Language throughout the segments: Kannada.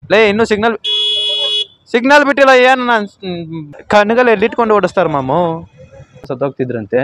ಲೇ ಇನ್ನೂ ಸಿಗ್ನಲ್ ಸಿಗ್ನಲ್ ಬಿಟ್ಟಿಲ್ಲ ಏನು ನಾನು ಕಣ್ಗಲ್ಲಿ ಎಲ್ಲಿಟ್ಕೊಂಡು ಓಡಿಸ್ತಾರ ಮಾಮು ಸತ್ತೋಗ್ತಿದ್ರಂತೆ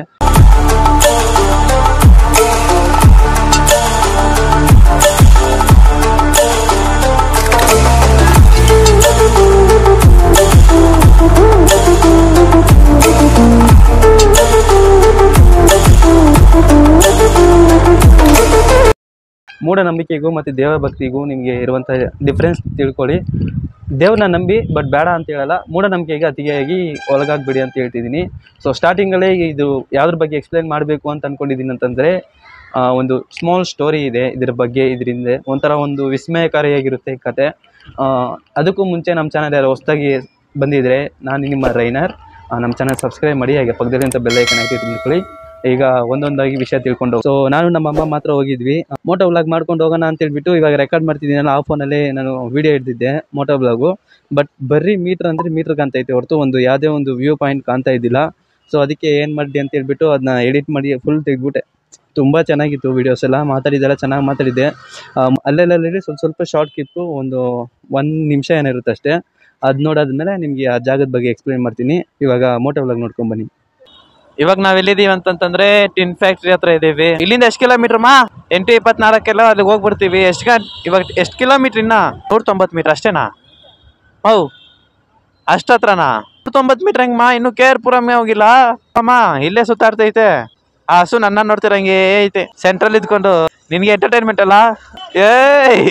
ಮೂಢನಂಬಿಕೆಗೂ ಮತ್ತು ದೇವಭಕ್ತಿಗೂ ನಿಮಗೆ ಇರುವಂಥ ಡಿಫ್ರೆನ್ಸ್ ತಿಳ್ಕೊಳ್ಳಿ ದೇವ್ರನ್ನ ನಂಬಿ ಬಟ್ ಬೇಡ ಅಂತ ಹೇಳಲ್ಲ ಮೂಢನಂಬಿಕೆಗೆ ಅತಿಯಾಗಿ ಒಳಗಾಗ್ಬಿಡಿ ಅಂತ ಹೇಳ್ತಿದ್ದೀನಿ ಸೊ ಸ್ಟಾರ್ಟಿಂಗಲ್ಲೇ ಇದು ಯಾವ್ದ್ರ ಬಗ್ಗೆ ಎಕ್ಸ್ಪ್ಲೈನ್ ಮಾಡಬೇಕು ಅಂತ ಅಂದ್ಕೊಂಡಿದ್ದೀನಿ ಅಂತಂದರೆ ಒಂದು ಸ್ಮಾಲ್ ಸ್ಟೋರಿ ಇದೆ ಇದ್ರ ಬಗ್ಗೆ ಇದರಿಂದ ಒಂಥರ ಒಂದು ವಿಸ್ಮಯಕಾರಿಯಾಗಿರುತ್ತೆ ಈ ಕತೆ ಆ, ಅದಕ್ಕೂ ಮುಂಚೆ ನಮ್ಮ ಚಾನಲ್ ಯಾರು ಹೊಸದಾಗಿ ಬಂದಿದ್ರೆ ನಾನು ನಿಮ್ಮ ರೈನರ್ ನಮ್ಮ ಚಾನಲ್ ಸಬ್ಸ್ಕ್ರೈಬ್ ಮಾಡಿ ಹಾಗೆ ಪಕ್ಕದಲ್ಲಿಂತ ಬೆಲ್ಲೈಕನ್ ಹಾಕಿ ತಿಳ್ಕೊಳ್ಳಿ ಈಗ ಒಂದೊಂದಾಗಿ ವಿಷಯ ತಿಳ್ಕೊಂಡು ಸೊ ನಾನು ನಮ್ಮ ಅಮ್ಮ ಮಾತ್ರ ಹೋಗಿದ್ವಿ ಮೋಟೋ ವ್ಲಾಗ್ ಮಾಡ್ಕೊಂಡು ಹೋಗೋಣ ಅಂತ ಹೇಳ್ಬಿಟ್ಟು ಇವಾಗ ರೆಕಾರ್ಡ್ ಮಾಡ್ತಿದ್ದೀನಲ್ಲ ಆ ಫೋನಲ್ಲೇ ನಾನು ವಿಡಿಯೋ ಹಿಡ್ದಿದ್ದೆ ಮೋಟೋ ವ್ಲಾಗು ಬಟ್ ಬರ್ರಿ ಮೀಟ್ರ್ ಅಂದರೆ ಮೀಟ್ರ್ ಕಾಣ್ತಾ ಐತೆ ಹೊರತು ಒಂದು ಯಾವುದೇ ಒಂದು ವ್ಯೂ ಪಾಯಿಂಟ್ ಕಾಣ್ತಾ ಇದ್ದಿಲ್ಲ ಸೊ ಅದಕ್ಕೆ ಏನು ಮಾಡಿದೆ ಅಂತ ಹೇಳ್ಬಿಟ್ಟು ಅದನ್ನ ಎಡಿಟ್ ಮಾಡಿ ಫುಲ್ ತೆಗ್ಬಿಟ್ಟೆ ತುಂಬ ಚೆನ್ನಾಗಿತ್ತು ವೀಡಿಯೋಸ್ ಎಲ್ಲ ಮಾತಾಡಿದ್ದೆಲ್ಲ ಚೆನ್ನಾಗಿ ಮಾತಾಡಿದ್ದೆ ಆಮ್, ಅಲ್ಲೆಲ್ಲಲ್ಲಿ ಸ್ವಲ್ಪ ಸ್ವಲ್ಪ ಶಾರ್ಟ್ ಕ್ಲಿಪ್ಪು ಒಂದು ಒಂದು ನಿಮಿಷ ಏನಿರುತ್ತೆ ಅಷ್ಟೇ ಅದು ನೋಡಾದ್ಮೇಲೆ ನಿಮಗೆ ಆ ಜಾಗದ ಬಗ್ಗೆ ಎಕ್ಸ್ಪ್ಲೇನ್ ಮಾಡ್ತೀನಿ ಇವಾಗ ಮೋಟೋ ವ್ಲಾಗ್ ನೋಡ್ಕೊಂಬನ್ನಿ ಇವಾಗ ನಾವ್ ಎಲ್ಲಿದೀವಿ ಅಂತಂತಂದ್ರೆ ಟಿನ್ ಫ್ಯಾಕ್ಟ್ರಿ ಹತ್ರ ಇದೀವಿ ಇಲ್ಲಿಂದ ಎಷ್ಟು ಕಿಲೋಮೀಟರ್ ಮಾ ಎಂಟು ಇಪ್ಪತ್ನಾಲ್ಕೆಲ್ಲ ಅಲ್ಲಿಗೆ ಹೋಗ್ಬಿಡ್ತೀವಿ ಎಷ್ಟು ಗಂಟೆ ಇವಾಗ ಎಷ್ಟು ಕಿಲೋಮೀಟರ್ ಇನ್ನ ನೂರ ತೊಂಬತ್ತು ಮೀಟರ್ ಅಷ್ಟೇನಾ ಹೌ ಅಷ್ಟತ್ರನಾ ನೂರ ತೊಂಬತ್ತು ಮೀಟರ್ ಹೆಂಗ್ ಮಾ ಇನ್ನು ಕೆ ಆರ್ ಪುರಮ್ಮೆ ಹೋಗಿಲ್ಲ ಅಮ್ಮ ಇಲ್ಲೇ ಸುತ್ತಾಡ್ತೈತೆ ಆ ಹಸು ನನ್ನ ನೋಡ್ತಿರಂಗೆ ಐತೆ ಸೆಂಟ್ರಲ್ ಇದ್ಕೊಂಡು ನಿನ್ಗೆ ಎಂಟರ್ಟೈನ್ಮೆಂಟ್ ಅಲ್ಲ ಏಯ್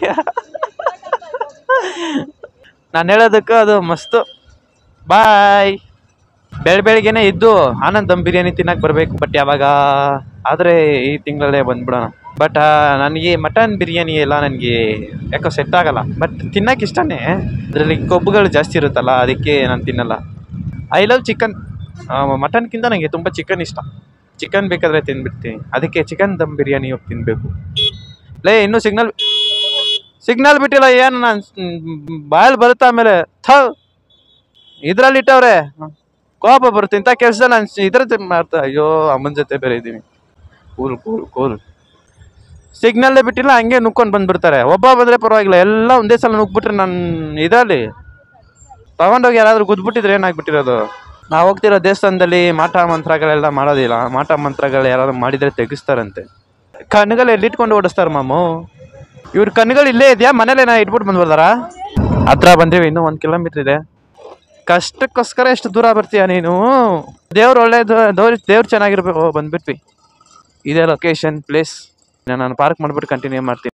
ನಾನು ಹೇಳೋದಕ್ಕೂ ಅದು ಮಸ್ತು ಬಾಯ್ ಬೆಳ ಬೆಳಿಗ್ಗೆನೆ ಇದ್ದು ಆನಂದ್ ದಮ್ ಬಿರಿಯಾನಿ ತಿನ್ನಕ್ ಬರ್ಬೇಕು ಬಟ್ ಯಾವಾಗ ಆದ್ರೆ ಈ ತಿಂಗಳಲ್ಲೇ ಬಂದ್ಬಿಡೋಣ ಬಟ್ ನನಗೆ ಮಟನ್ ಬಿರಿಯಾನಿ ಎಲ್ಲ ನನಗೆ ಯಾಕೋ ಸೆಟ್ ಆಗಲ್ಲ ಬಟ್ ತಿನ್ನಕ್ಕೆ ಇಷ್ಟನೇ ಅದರಲ್ಲಿ ಕೊಬ್ಬುಗಳು ಜಾಸ್ತಿ ಇರುತ್ತಲ್ಲ ಅದಕ್ಕೆ ನಾನು ತಿನ್ನಲ್ಲ ಐ ಲವ್ ಚಿಕನ್ ಮಟನ್ಗಿಂತ ನನಗೆ ತುಂಬ ಚಿಕನ್ ಇಷ್ಟ ಚಿಕನ್ ಬೇಕಾದ್ರೆ ತಿಂದ್ಬಿಡ್ತೀನಿ ಅದಕ್ಕೆ ಚಿಕನ್ ದಮ್ ಬಿರಿಯಾನಿ ಹೋಗಿ ತಿನ್ನಬೇಕು ಲೇ ಇನ್ನೂ ಸಿಗ್ನಲ್ ಸಿಗ್ನಲ್ ಬಿಟ್ಟಿಲ್ಲ ಏನು ನಾನು ಬಾಯಲ್ಲಿ ಬರುತ್ತಾ ಆಮೇಲೆ ಥೋ ಇದ್ರಲ್ಲಿ ಇಟ್ಟವ್ರೆ ಕೋಪ ಬರುತ್ತೆ ಇಂಥ ಕೆಲಸ ನಾನು ಇದ್ರ ಮಾಡ್ತಾ ಅಯ್ಯೋ ಅಮ್ಮನ ಜೊತೆ ಬೇರೆ ಇದ್ದೀನಿ ಕೂಲ್ ಕೂಲ್ ಕೂಲ್ ಸಿಗ್ನಲ್ಲೇ ಬಿಟ್ಟಿಲ್ಲ ಹಂಗೆ ನುಕ್ಕೊಂಡು ಬಂದ್ಬಿಡ್ತಾರೆ ಒಬ್ಬ ಬಂದ್ರೆ ಪರವಾಗಿಲ್ಲ ಎಲ್ಲ ಒಂದೇ ಸಲ ನುಗ್ಬಿಟ್ರೆ ನಾನು ಇದರಲ್ಲಿ ತಗೊಂಡೋಗಿ ಯಾರಾದ್ರೂ ಗುದ್ಬಿಟ್ಟಿದ್ರೆ ಏನಾಗ್ಬಿಟ್ಟಿರೋದು ನಾವು ಹೋಗ್ತಿರೋ ದೇವಸ್ಥಾನದಲ್ಲಿ ಮಾಟ ಮಂತ್ರಗಳೆಲ್ಲ ಮಾಡೋದಿಲ್ಲ ಮಾಟ ಮಂತ್ರಗಳು ಯಾರಾದ್ರು ಮಾಡಿದ್ರೆ ತೆಗಿಸ್ತಾರಂತೆ ಕಣ್ಗಳು ಎಲ್ಲಿಟ್ಕೊಂಡು ಓಡಿಸ್ತಾರ ಮಾಮು ಇವ್ರ ಕಣ್ಗಳು ಇಲ್ಲೇ ಇದೆಯಾ ಮನೇಲಿ ನಾ ಇಟ್ಬಿಟ್ಟು ಬಂದ್ಬಿಡ್ತಾರ ಹತ್ರ ಬಂದೀವಿ ಇನ್ನೂ ಒಂದು ಕಿಲೋಮೀಟರ್ ಇದೆ ಕಷ್ಟಕ್ಕೋಸ್ಕರ ಎಷ್ಟು ದೂರ ಬರ್ತೀಯ ನೀನು ದೇವ್ರು ಒಳ್ಳೇದು ದೇವ್ರ ದೇವ್ರು ಚೆನ್ನಾಗಿರ್ಬೇಕು ಓ, ಬಂದ್ಬಿಟ್ವಿ ಇದೇ ಲೊಕೇಶನ್ ಪ್ಲೇಸ್ ನಾನು ಪಾರ್ಕ್ ಮಾಡ್ಬಿಟ್ಟು ಕಂಟಿನ್ಯೂ ಮಾಡ್ತೀನಿ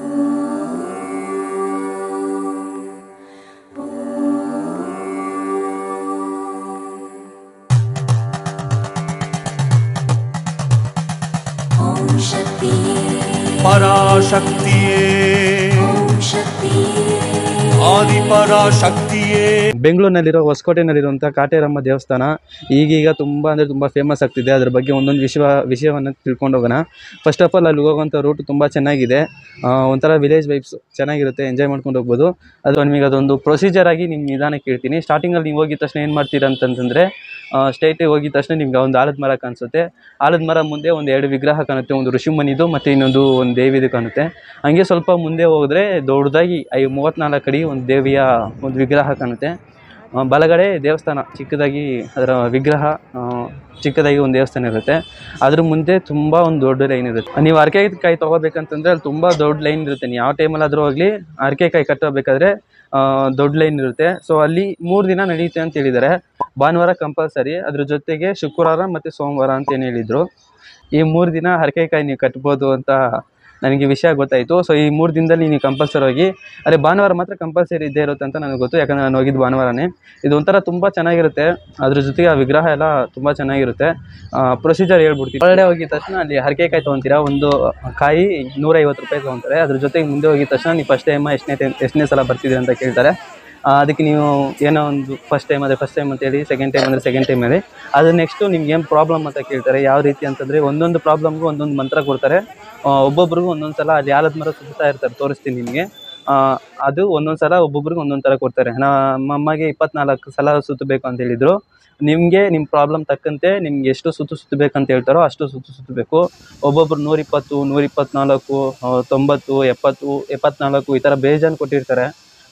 ॐ शक्ति ಪರಾಶಕ್ತಿಯೇ ॐ शक्ति ಆದಿಪರಾಶಕ್ತಿಯೇ ಬೆಂಗಳೂರಿನಲ್ಲಿರೋ ಹೊಸಕೋಟೆನಲ್ಲಿರುವಂಥ ಕಾಟೇರಮ್ಮ ದೇವಸ್ಥಾನ ಈಗೀಗ ತುಂಬ ಅಂದರೆ ತುಂಬ ಫೇಮಸ್ ಆಗ್ತಿದೆ ಅದ್ರ ಬಗ್ಗೆ ಒಂದೊಂದು ವಿಷಯ ವಿಷಯವನ್ನು ತಿಳ್ಕೊಂಡು ಹೋಗೋಣ ಫಸ್ಟ್ ಆಫ್ ಆಲ್ ಅಲ್ಲಿ ಹೋಗುವಂಥ ರೂಟ್ ತುಂಬ ಚೆನ್ನಾಗಿದೆ ಆ, ಒಂಥರ ವಿಲೇಜ್ ವೈಬ್ಸ್ ಚೆನ್ನಾಗಿರುತ್ತೆ ಎಂಜಾಯ್ ಮಾಡ್ಕೊಂಡು ಹೋಗ್ಬೋದು ಅದು ನಿಮಗೆ ಅದೊಂದು ಪ್ರೊಸೀಜರ್ ಆಗಿ ನಿಮ್ಮ ನಿಧಾನಕ್ಕೆ ಹೇಳ್ತೀನಿ ಸ್ಟಾರ್ಟಿಂಗಲ್ಲಿ ನೀವು ಹೋಗಿದ ತಕ್ಷಣ ಏನು ಮಾಡ್ತೀರಾ ಅಂತಂತಂದರೆ ಸ್ಟೇಟಿಗೆ ಹೋಗಿದ ತಕ್ಷಣ ನಿಮ್ಗೆ ಒಂದು ಆಲದ ಮರ ಕಾಣಿಸುತ್ತೆ ಆಲದ ಮರ ಮುಂದೆ ಒಂದು ಎರಡು ವಿಗ್ರಹ ಕಾಣುತ್ತೆ ಒಂದು ಋಷಿಮನಿದು ಮತ್ತು ಇನ್ನೊಂದು ಒಂದು ದೇವಿದು ಕಾಣುತ್ತೆ ಹಂಗೆ ಸ್ವಲ್ಪ ಮುಂದೆ ಹೋದರೆ ದೊಡ್ಡದಾಗಿ ಐ ಮೂವತ್ತ್ನಾಲ್ಕು ಅಡಿ ಒಂದು ದೇವಿಯ ಒಂದು ವಿಗ್ರಹ ಕಾಣುತ್ತೆ ಆ, ಬಲಗಡೆ ದೇವಸ್ಥಾನ ಚಿಕ್ಕದಾಗಿ ಅದರ ವಿಗ್ರಹ ಆ, ಚಿಕ್ಕದಾಗಿ ಒಂದು ದೇವಸ್ಥಾನ ಇರುತ್ತೆ ಅದ್ರ ಮುಂದೆ ತುಂಬ ಒಂದು ದೊಡ್ಡ ಲೈನ್ ಇರುತ್ತೆ ನೀವು ಅರಕೆಕಾಯಿ ತೊಗೋಬೇಕಂತಂದ್ರೆ ಅಲ್ಲಿ ತುಂಬ ದೊಡ್ಡ ಲೈನ್ ಇರುತ್ತೆ ನೀವು ಯಾವ ಟೈಮಲ್ಲಾದರೂ ಹೋಗಲಿ ಅರಕೆಕಾಯಿ ಕಟ್ಟಬೇಕಾದ್ರೆ ಆ, ದೊಡ್ಡ ಲೈನ್ ಇರುತ್ತೆ ಸೊ ಅಲ್ಲಿ ಮೂರು ದಿನ ನಡೆಯುತ್ತೆ ಅಂತ ಹೇಳಿದ್ದಾರೆ ಭಾನುವಾರ ಕಂಪಲ್ಸರಿ ಅದ್ರ ಜೊತೆಗೆ ಶುಕ್ರವಾರ ಮತ್ತು ಸೋಮವಾರ ಅಂತ ಏನು ಹೇಳಿದರು ಈ ಮೂರು ದಿನ ಹರಕೆಕಾಯಿ ನೀವು ಕಟ್ಬೋದು ಅಂತ ನನಗೆ ವಿಷಯ ಗೊತ್ತಾಯಿತು ಸೊ ಈ ಮೂರು ದಿನದಲ್ಲಿ ನೀವು ಕಂಪಲ್ಸರಿ ಹೋಗಿ ಅದೇ ಭಾನುವಾರ ಮಾತ್ರ ಕಂಪಲ್ಸರಿ ಇದ್ದೇ ಇರುತ್ತೆ ಅಂತ ನನಗೆ ಗೊತ್ತು ಯಾಕಂದರೆ ನಾನು ಹೋಗಿದ್ದು ಭಾನುವಾರನೇ ಇದು ಒಂಥರ ತುಂಬ ಚೆನ್ನಾಗಿರುತ್ತೆ ಅದ್ರ ಜೊತೆಗೆ ಆ ವಿಗ್ರಹ ಎಲ್ಲ ತುಂಬ ಚೆನ್ನಾಗಿರುತ್ತೆ ಪ್ರೊಸೀಜರ್ ಹೇಳ್ಬಿಡ್ತೀನಿ ಒಳಗಡೆ ಹೋಗಿದ ತಕ್ಷಣ ಅಲ್ಲಿ ಹರಕೆಕಾಯಿ ತೊಗೊತೀರಾ ಒಂದು ಕಾಯಿ ನೂರೈವತ್ತು ರೂಪಾಯಿ ತೊಗೊತಾರೆ ಅದ್ರ ಜೊತೆಗೆ ಮುಂದೆ ಹೋಗಿದ ತಕ್ಷಣ ನೀವು ಫಸ್ಟ್ ಟೈಮ್ ಎಷ್ಟನೇ ಟೈಮ್ ಎಷ್ಟನೇ ಸಲ ಬರ್ತಿದ್ದೀರಿ ಅಂತ ಕೇಳ್ತಾರೆ ಆ, ಅದಕ್ಕೆ ನೀವು ಏನೋ ಒಂದು ಫಸ್ಟ್ ಟೈಮ್ ಅಂದರೆ ಫಸ್ಟ್ ಟೈಮ್ ಅಂತ ಹೇಳಿ ಸೆಕೆಂಡ್ ಟೈಮ್ ಅಂದರೆ ಸೆಕೆಂಡ್ ಟೈಮ್ ಹೇಳಿ ಅದು ನೆಕ್ಸ್ಟು ನಿಮ್ಗೆ ಏನು ಪ್ರಾಬ್ಲಮ್ ಅಂತ ಕೇಳ್ತಾರೆ ಯಾವ ರೀತಿ ಅಂತಂದರೆ ಒಂದೊಂದು ಪ್ರಾಬ್ಲಮ್ಗೂ ಒಂದೊಂದು ಮಂತ್ರ ಕೊಡ್ತಾರೆ ಆ, ಒಬ್ಬೊಬ್ರಿಗೂ ಒಂದೊಂದು ಸಲ ಅಲ್ಲಿ ಆಲದ ಮರ ಸುತ್ತಾ ಇರ್ತಾರೆ ತೋರಿಸ್ತೀನಿ ನಿಮಗೆ ಅದು ಒಂದೊಂದು ಸಲ ಒಬ್ಬೊಬ್ರಿಗೆ ಒಂದೊಂದು ಥರ ಕೊಡ್ತಾರೆ ನಮ್ಮ ಅಮ್ಮಗೆ ಇಪ್ಪತ್ನಾಲ್ಕು ಸಲ ಸುತ್ತಬೇಕು ಅಂತ ಹೇಳಿದರು ನಿಮಗೆ ನಿಮ್ಮ ಪ್ರಾಬ್ಲಮ್ ತಕ್ಕಂತೆ ನಿಮ್ಗೆ ಎಷ್ಟು ಸುತ್ತು ಸುತ್ತಬೇಕಂತ ಹೇಳ್ತಾರೋ ಅಷ್ಟು ಸುತ್ತು ಸುತ್ತಬೇಕು ಒಬ್ಬೊಬ್ರು ನೂರಿಪ್ಪತ್ತು ನೂರಿಪ್ಪತ್ನಾಲ್ಕು ಆ, ತೊಂಬತ್ತು ಎಪ್ಪತ್ತು ಎಪ್ಪತ್ನಾಲ್ಕು ಈ ಥರ ಬೇಜಾನ್ ಕೊಟ್ಟಿರ್ತಾರೆ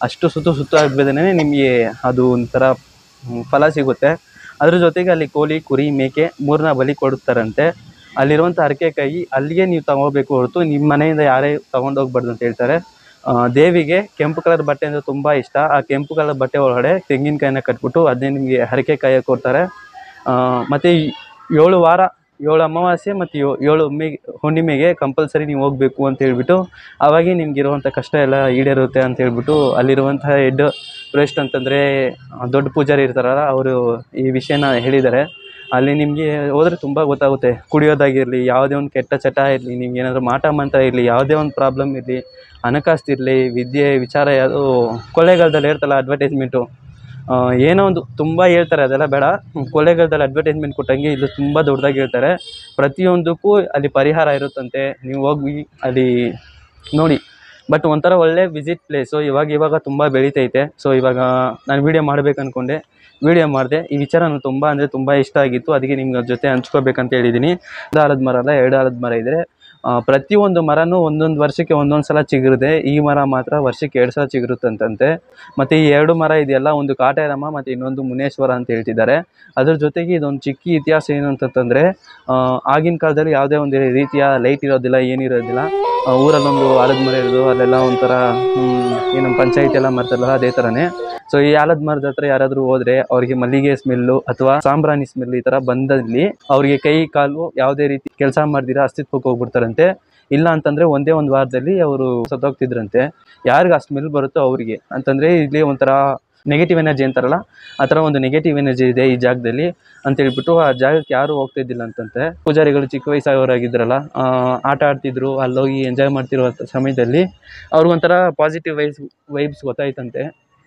ಅಷ್ಟು ಸುತ್ತು ಸುತ್ತು ಆಗ್ಬೇದೇ ನಿಮಗೆ ಅದು ಒಂಥರ ಹ್ಮ್, ಫಲ ಸಿಗುತ್ತೆ ಅದ್ರ ಜೊತೆಗೆ ಅಲ್ಲಿ ಕೋಳಿ ಕುರಿ ಮೇಕೆ ಮೂರನ್ನ ಬಲಿ ಕೊಡುತ್ತಾರಂತೆ ಅಲ್ಲಿರುವಂಥ ಅರಕೆಕಾಯಿ ಅಲ್ಲಿಗೆ ನೀವು ತಗೋಬೇಕು ಹೊರತು ನಿಮ್ಮ ಮನೆಯಿಂದ ಯಾರೇ ತಗೊಂಡೋಗ್ಬಾರ್ದು ಅಂತ ಹೇಳ್ತಾರೆ ಆ, ದೇವಿಗೆ ಕೆಂಪು ಕಲರ್ ಬಟ್ಟೆ ಅಂದರೆ ತುಂಬ ಇಷ್ಟ ಆ ಕೆಂಪು ಕಲರ್ ಬಟ್ಟೆ ಒಳಗಡೆ ತೆಂಗಿನಕಾಯಿನ ಕಟ್ಬಿಟ್ಟು ಅದನ್ನೇ ನಿಮಗೆ ಹರಕೆಕಾಯಿ ಕೊಡ್ತಾರೆ ಆ, ಮತ್ತೆ ಈ ಏಳು ವಾರ ಏಳು ಅಮಾವಾಸ್ಯೆ ಮತ್ತು ಏಳು ಹುಣ್ಣಿಮೆಗೆ ಹುಣ್ಣಿಮೆಗೆ ಕಂಪಲ್ಸರಿ ನೀವು ಹೋಗಬೇಕು ಅಂತ ಹೇಳ್ಬಿಟ್ಟು ಅವಾಗೇ ನಿಮ್ಗೆ ಇರುವಂಥ ಕಷ್ಟ ಎಲ್ಲ ಈಡೇರುತ್ತೆ ಅಂತ ಹೇಳ್ಬಿಟ್ಟು ಅಲ್ಲಿರುವಂಥ ಹೆಡ್ ಪ್ರೆಸ್ಟ್ ಅಂತಂದರೆ ದೊಡ್ಡ ಪೂಜಾರಿ ಇರ್ತಾರಲ್ಲ ಅವರು ಈ ವಿಷಯನ ಹೇಳಿದ್ದಾರೆ ಅಲ್ಲಿ ನಿಮಗೆ ಹೋದ್ರೆ ತುಂಬ ಗೊತ್ತಾಗುತ್ತೆ ಕುಡಿಯೋದಾಗಿರಲಿ ಯಾವುದೇ ಒಂದು ಕೆಟ್ಟ ಚಟ ಇರಲಿ ನಿಮ್ಗೆ ಏನಾದರೂ ಮಾಟ ಮಂತ್ರ ಇರಲಿ ಯಾವುದೇ ಒಂದು ಪ್ರಾಬ್ಲಮ್ ಇರಲಿ ಹಣಕಾಸು ಇರಲಿ ವಿದ್ಯೆ ವಿಚಾರ ಯಾವುದು ಕೊಳ್ಳೇಗಾಲದಲ್ಲಿ ಇರ್ತಲ್ಲ ಅಡ್ವರ್ಟೈಸ್ಮೆಂಟು ಆ, ಏನೋ ಒಂದು ತುಂಬ ಹೇಳ್ತಾರೆ ಅದೆಲ್ಲ ಬೇಡ ಹ್ಮ್, ಕೊಳ್ಳೇಗಾಲದಲ್ಲಿ ಅಡ್ವರ್ಟೈಸ್ಮೆಂಟ್ ಕೊಟ್ಟಂಗೆ ಇದು ತುಂಬ ದೊಡ್ಡದಾಗಿ ಹೇಳ್ತಾರೆ ಪ್ರತಿಯೊಂದಕ್ಕೂ ಅಲ್ಲಿ ಪರಿಹಾರ ಇರುತ್ತಂತೆ ನೀವು ಹೋಗಿ ಅಲ್ಲಿ ನೋಡಿ ಬಟ್ ಒಂಥರ ಒಳ್ಳೆ ವಿಸಿಟ್ ಪ್ಲೇಸು ಇವಾಗ ಇವಾಗ ತುಂಬ ಬೆಳೀತೈತೆ ಸೊ ಇವಾಗ ನಾನು ವೀಡಿಯೋ ಮಾಡ್ಬೇಕು ಅಂದ್ಕೊಂಡೆ ವೀಡಿಯೋ ಮಾಡಿದೆ ಈ ವಿಚಾರ ನನಗೆ ತುಂಬ ಅಂದರೆ ತುಂಬ ಇಷ್ಟ ಆಗಿತ್ತು ಅದಕ್ಕೆ ನಿಮ್ಗೆ ಜೊತೆ ಹಂಚ್ಕೋಬೇಕಂತ ಹೇಳಿದ್ದೀನಿ ಒಂದು ಆಲದ ಮರ ಅಲ್ಲ ಎರಡು ಆಲದ ಮರ ಇದ್ದರೆ ಪ್ರತಿಯೊಂದು ಮರನೂ ಒಂದೊಂದು ವರ್ಷಕ್ಕೆ ಒಂದೊಂದು ಸಲ ಚಿಗುರುತ್ತೆ ಈ ಮರ ಮಾತ್ರ ವರ್ಷಕ್ಕೆ ಎರಡು ಸಲ ಚಿಗುರುತ್ತಂತಂತೆ ಮತ್ತು ಈ ಎರಡು ಮರ ಇದೆಯಲ್ಲ ಒಂದು ಕಾಟೇರಮ್ಮ ಮತ್ತು ಇನ್ನೊಂದು ಮುನೇಶ್ವರ ಅಂತ ಹೇಳ್ತಿದ್ದಾರೆ ಅದ್ರ ಜೊತೆಗೆ ಇದೊಂದು ಚಿಕ್ಕ ಇತಿಹಾಸ ಏನು ಅಂತಂತಂದರೆ ಆಗಿನ ಕಾಲದಲ್ಲಿ ಯಾವುದೇ ಒಂದು ರೀತಿಯ ಲೈಟ್ ಇರೋದಿಲ್ಲ ಏನಿರೋದಿಲ್ಲ ಆ, ಊರಲ್ಲೊಂದು ಆಲದ ಮರ ಇರೋದು ಅಲ್ಲೆಲ್ಲ ಒಂಥರ ಹ್ಮ್, ಏನು ಪಂಚಾಯತಿ ಎಲ್ಲ ಮಾಡ್ತಾರಲ್ಲ ಅದೇ ಥರನೇ ಸೊ ಈ ಆಲದ ಮರದ ಹತ್ರ ಯಾರಾದರೂ ಹೋದ್ರೆ ಅವ್ರಿಗೆ ಮಲ್ಲಿಗೆ ಸ್ಮೆಲ್ಲು ಅಥವಾ ಸಾಂಬ್ರಾಣಿ ಸ್ಮೆಲ್ ಈ ಥರ ಬಂದಲ್ಲಿ ಅವ್ರಿಗೆ ಕೈ ಕಾಲು ಯಾವುದೇ ರೀತಿ ಕೆಲಸ ಮಾಡ್ದಿರಾ ಅಸ್ತಿತ್ವಕ್ಕೆ ಹೋಗ್ಬಿಡ್ತಾರಂತೆ ಇಲ್ಲ ಅಂತಂದ್ರೆ ಒಂದೇ ಒಂದು ವಾರದಲ್ಲಿ ಅವರು ಸತ್ತೋಗ್ತಿದ್ರಂತೆ ಯಾರಿಗೆ ಆ ಸ್ಮೆಲ್ ಬರುತ್ತೋ ಅವರಿಗೆ ಅಂತಂದ್ರೆ ಇಲ್ಲಿ ಒಂಥರ ನೆಗೆಟಿವ್ ಎನರ್ಜಿ ಅಂತಾರಲ್ಲ ಆ ಥರ ಒಂದು ನೆಗೆಟಿವ್ ಎನರ್ಜಿ ಇದೆ ಈ ಜಾಗದಲ್ಲಿ ಅಂತ ಹೇಳ್ಬಿಟ್ಟು ಆ ಜಾಗಕ್ಕೆ ಯಾರು ಹೋಗ್ತಾ ಇದ್ದಿಲ್ಲ ಅಂತಂತೆ ಪೂಜಾರಿಗಳು ಚಿಕ್ಕ ವಯಸ್ಸಾಗೋರಾಗಿದ್ರಲ್ಲ ಆ, ಆಟ ಆಡ್ತಿದ್ರು ಅಲ್ಲೋಗಿ ಎಂಜಾಯ್ ಮಾಡ್ತಿರೋ ಸಮಯದಲ್ಲಿ ಅವ್ರಿಗೊಂಥರ ಪಾಸಿಟಿವ್ ವೈಬ್ಸ್ ವೈಬ್ಸ್ ಗೊತ್ತಾಯ್ತಂತೆ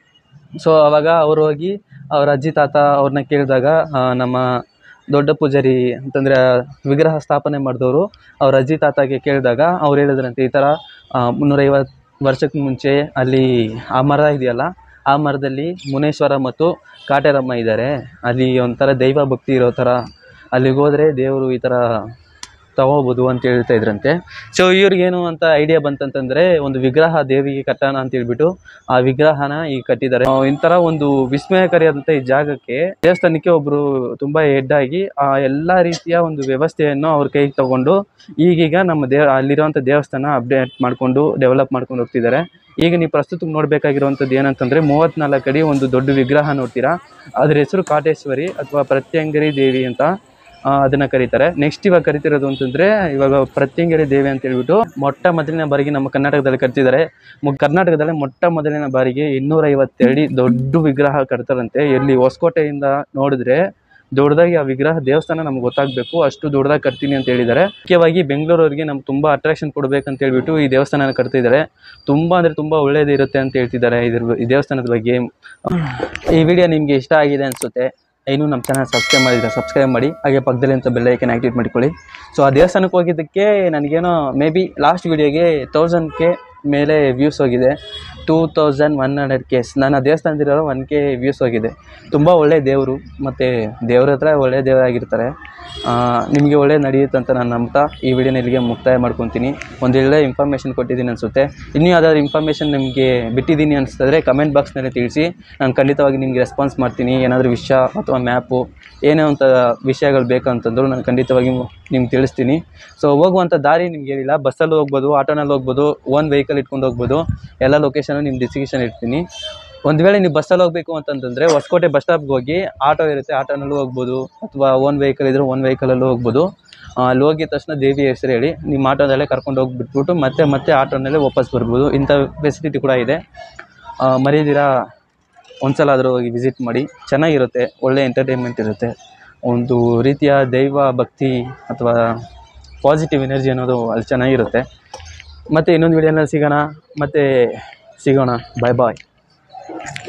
ಸೊ ಅವಾಗ ಅವ್ರು ಹೋಗಿ ಅವ್ರ ಅಜ್ಜಿ ತಾತ ಅವ್ರನ್ನ ಕೇಳಿದಾಗ ಆ, ನಮ್ಮ ದೊಡ್ಡ ಪೂಜಾರಿ ಅಂತಂದರೆ ವಿಗ್ರಹ ಸ್ಥಾಪನೆ ಮಾಡಿದವರು ಅವ್ರ ಅಜ್ಜಿ ತಾತಾಗೆ ಕೇಳಿದಾಗ ಅವ್ರು ಹೇಳಿದ್ರಂತೆ ಈ ಥರ ಆ, ಮುನ್ನೂರೈವತ್ತು ವರ್ಷಕ್ಕೆ ಮುಂಚೆ ಅಲ್ಲಿ ಆ ಮರ ಇದೆಯಲ್ಲ ಆ ಮರದಲ್ಲಿ ಮುನೇಶ್ವರ ಮತ್ತು ಕಾಟೇರಮ್ಮ ಇದ್ದಾರೆ ಅಲ್ಲಿ ಒಂಥರ ದೈವ ಭಕ್ತಿ ಇರೋ ಥರ ಅಲ್ಲಿಗೆ ಹೋದರೆ ದೇವರು ಈ ಥರ ತಗೋಬೋದು ಅಂತ ಹೇಳ್ತಾ ಇದ್ರಂತೆ ಸೊ ಇವ್ರಿಗೇನು ಅಂತ ಐಡಿಯಾ ಬಂತಂತಂದರೆ ಒಂದು ವಿಗ್ರಹ ದೇವಿಗೆ ಕಟ್ಟೋಣ ಅಂತ ಹೇಳ್ಬಿಟ್ಟು ಆ ವಿಗ್ರಹನ ಈಗ ಕಟ್ಟಿದ್ದಾರೆ ಆ, ಇಂಥರ ಒಂದು ವಿಸ್ಮಯಕಾರಿಯಾದಂಥ ಈ ಜಾಗಕ್ಕೆ ದೇವಸ್ಥಾನಕ್ಕೆ ಒಬ್ಬರು ತುಂಬ ಹೆಡ್ ಆಗಿ ಆ ಎಲ್ಲ ರೀತಿಯ ಒಂದು ವ್ಯವಸ್ಥೆಯನ್ನು ಅವ್ರ ಕೈಗೆ ತಗೊಂಡು ಈಗೀಗ ನಮ್ಮ ದೇವ ಅಲ್ಲಿರುವಂಥ ದೇವಸ್ಥಾನ ಅಪ್ಡೇಟ್ ಮಾಡಿಕೊಂಡು ಡೆವಲಪ್ ಮಾಡ್ಕೊಂಡು ಹೋಗ್ತಿದ್ದಾರೆ ಈಗ ನೀವು ಪ್ರಸ್ತುತ ನೋಡಬೇಕಾಗಿರುವಂಥದ್ದು ಏನಂತಂದರೆ ಮೂವತ್ತ್ನಾಲ್ಕು ಅಡಿ ಒಂದು ದೊಡ್ಡ ವಿಗ್ರಹ ನೋಡ್ತೀರಾ ಅದ್ರ ಹೆಸರು ಕಾಟೇಶ್ವರಿ ಅಥವಾ ಪ್ರತ್ಯಂಗರಿ ದೇವಿ ಅಂತ ಆ, ಅದನ್ನ ಕರೀತಾರೆ ನೆಕ್ಸ್ಟ್ ಇವಾಗ ಕರಿತಿರೋದು ಅಂತಂದ್ರೆ ಇವಾಗ ಪ್ರತ್ಯಂಗರಿ ದೇವಿ ಅಂತ ಹೇಳ್ಬಿಟ್ಟು ಮೊಟ್ಟ ಮೊದಲಿನ ಬಾರಿಗೆ ನಮ್ಮ ಕರ್ನಾಟಕದಲ್ಲಿ ಕಟ್ತಿದ್ದಾರೆ ಮು- ಕರ್ನಾಟಕದಲ್ಲಿ ಮೊಟ್ಟ ಮೊದಲಿನ ಬಾರಿಗೆ ಇನ್ನೂರೈವತ್ತು ಅಡಿ ದೊಡ್ಡ ವಿಗ್ರಹ ಕಟ್ತಾರಂತೆ ಎಲ್ಲಿ ಹೊಸಕೋಟೆಯಿಂದ ನೋಡಿದ್ರೆ ದೊಡ್ಡದಾಗಿ ಆ ವಿಗ್ರಹ ದೇವಸ್ಥಾನ ನಮ್ಗೆ ಗೊತ್ತಾಗಬೇಕು ಅಷ್ಟು ದೊಡ್ಡದಾಗಿ ಕಟ್ತೀನಿ ಅಂತ ಹೇಳಿದ್ದಾರೆ ಮುಖ್ಯವಾಗಿ ಬೆಂಗಳೂರವರಿಗೆ ನಮ್ಗೆ ತುಂಬ ಅಟ್ರಾಕ್ಷನ್ ಕೊಡಬೇಕಂತ ಹೇಳ್ಬಿಟ್ಟು ಈ ದೇವಸ್ಥಾನ ಕಟ್ತಿದ್ದಾರೆ ತುಂಬ ಅಂದರೆ ತುಂಬ ಒಳ್ಳೇದು ಇರುತ್ತೆ ಅಂತ ಹೇಳ್ತಿದ್ದಾರೆ ಇದ್ರ ಬ- ಈ ದೇವಸ್ಥಾನದ ಬಗ್ಗೆ ಈ ವಿಡಿಯೋ ನಿಮಗೆ ಇಷ್ಟ ಆಗಿದೆ ಅನಿಸುತ್ತೆ ಇನ್ನೂ ನಮ್ಮ ಚಾನಲ್ ಸಬ್ಸ್ಕ್ರೈಬ್ ಮಾಡಿದ್ರೆ ಸಬ್ಸ್ಕ್ರೈಬ್ ಮಾಡಿ ಹಾಗೆ ಪಕ್ಕದಲ್ಲಿ ಅಂತ ಬೆಲ್ಲೈಕನ್ ಆ್ಯಕ್ಟಿವೇಟ್ ಮಾಡಿಕೊಳ್ಳಿ ಸೊ ಆ ದೇವಸ್ಥಾನಕ್ಕೆ ಹೋಗಿದ್ದಕ್ಕೆ ನನಗೇನೋ ಮೇ ಬಿ ಲಾಸ್ಟ್ ವಿಡಿಯೋಗೆ ತೌಸಂಡ್ಗೆ ಮೇಲೆ ವ್ಯೂಸ್ ಹೋಗಿದೆ two thousand one hundred case ನಾನು ಆ ದೇವಸ್ಥಾನದಿರೋ ಒನ್ ಕೆ ವ್ಯೂಸ್ ಹೋಗಿದೆ ತುಂಬ ಒಳ್ಳೆಯ ದೇವರು ಮತ್ತು ದೇವ್ರ ಹತ್ರ ಒಳ್ಳೆಯ ದೇವರಾಗಿರ್ತಾರೆ ಆ, ನಿಮಗೆ ಒಳ್ಳೆ ನಡೆಯುತ್ತೆ ಅಂತ ನಾನು ನಂಬ್ತಾ ಈ ವಿಡಿಯೋನ ಇಲ್ಲಿಗೆ ಮುಕ್ತಾಯ ಮಾಡ್ಕೊತೀನಿ ಒಂದು ಒಳ್ಳೆ ಇನ್ಫಾರ್ಮೇಷನ್ ಕೊಟ್ಟಿದ್ದೀನಿ ಅನಿಸುತ್ತೆ ಇನ್ನೂ ಯಾವ್ದಾದ್ರು ಇನ್ಫಾರ್ಮೇಷನ್ ನಿಮಗೆ ಬಿಟ್ಟಿದ್ದೀನಿ ಅನಿಸ್ತದ್ರೆ ಕಮೆಂಟ್ ಬಾಕ್ಸ್ನಲ್ಲಿ ತಿಳಿಸಿ ನಾನು ಖಂಡಿತವಾಗಿ ನಿಮಗೆ ರೆಸ್ಪಾನ್ಸ್ ಮಾಡ್ತೀನಿ ಏನಾದರೂ ವಿಷಯ ಅಥವಾ ಮ್ಯಾಪು ಏನೇ ಅಂತ ವಿಷಯಗಳು ಬೇಕಂತಂದ್ರು ನಾನು ಖಂಡಿತವಾಗಿ ನಿಮ್ಗೆ ತಿಳಿಸ್ತೀನಿ ಸೊ ಹೋಗುವಂಥ ದಾರಿ ನಿಮ್ಗೆ ಹೇಳಿಲ್ಲ ಬಸ್ಸಲ್ಲಿ ಹೋಗ್ಬೋದು ಆಟೋನಲ್ಲಿ ಹೋಗ್ಬೋದು ಓನ್ ವೆಹಿಕಲ್ ಇಟ್ಕೊಂಡು ಹೋಗ್ಬೋದು ಎಲ್ಲ ಲೊಕೇಶನ್ ನಿಮ್ಮ ಡಿಸ್ಕ್ರಿಪ್ಷನ್ ಇಡ್ತೀನಿ ಒಂದು ವೇಳೆ ನೀವು ಬಸ್ಸಲ್ಲಿ ಹೋಗಬೇಕು ಅಂತಂತಂದರೆ ಹೊಸಕೋಟೆ ಬಸ್ ಸ್ಟಾಪ್ಗೆ ಹೋಗಿ ಆಟೋ ಇರುತ್ತೆ ಆಟೋನಲ್ಲೂ ಹೋಗ್ಬೋದು ಅಥವಾ ಓನ್ ವೆಹಿಕಲ್ ಇದ್ದರೆ ಓನ್ ವೆಹಿಕಲಲ್ಲೂ ಹೋಗ್ಬೋದು ಆ, ಅಲ್ಲಿ ಹೋಗಿದ ತಕ್ಷಣ ದೇವಿ ಹೆಸರು ಹೇಳಿ ನಿಮ್ಮ ಆಟೋದಲ್ಲೇ ಕರ್ಕೊಂಡು ಹೋಗ್ಬಿಟ್ಬಿಟ್ಟು ಮತ್ತೆ ಮತ್ತೆ ಆಟೋನಲ್ಲೇ ವಾಪಸ್ ಬರ್ಬೋದು ಇಂಥ ಫೆಸಿಲಿಟಿ ಕೂಡ ಇದೆ ಆ, ಮರೀದಿರಾ ಒಂದ್ಸಲ ಆದರೂ ಹೋಗಿ ವಿಸಿಟ್ ಮಾಡಿ ಚೆನ್ನಾಗಿರುತ್ತೆ ಒಳ್ಳೆ ಎಂಟರ್ಟೈನ್ಮೆಂಟ್ ಇರುತ್ತೆ ಒಂದು ರೀತಿಯ ದೈವ ಭಕ್ತಿ ಅಥವಾ ಪಾಸಿಟಿವ್ ಎನರ್ಜಿ ಅನ್ನೋದು ಅಲ್ಲಿ ಚೆನ್ನಾಗಿರುತ್ತೆ ಮತ್ತು ಇನ್ನೊಂದು ವಿಡಿಯೋನಲ್ಲಿ ಸಿಗೋಣ ಮತ್ತು ಸಿಗೋಣ ಬಾಯ್ ಬಾಯ್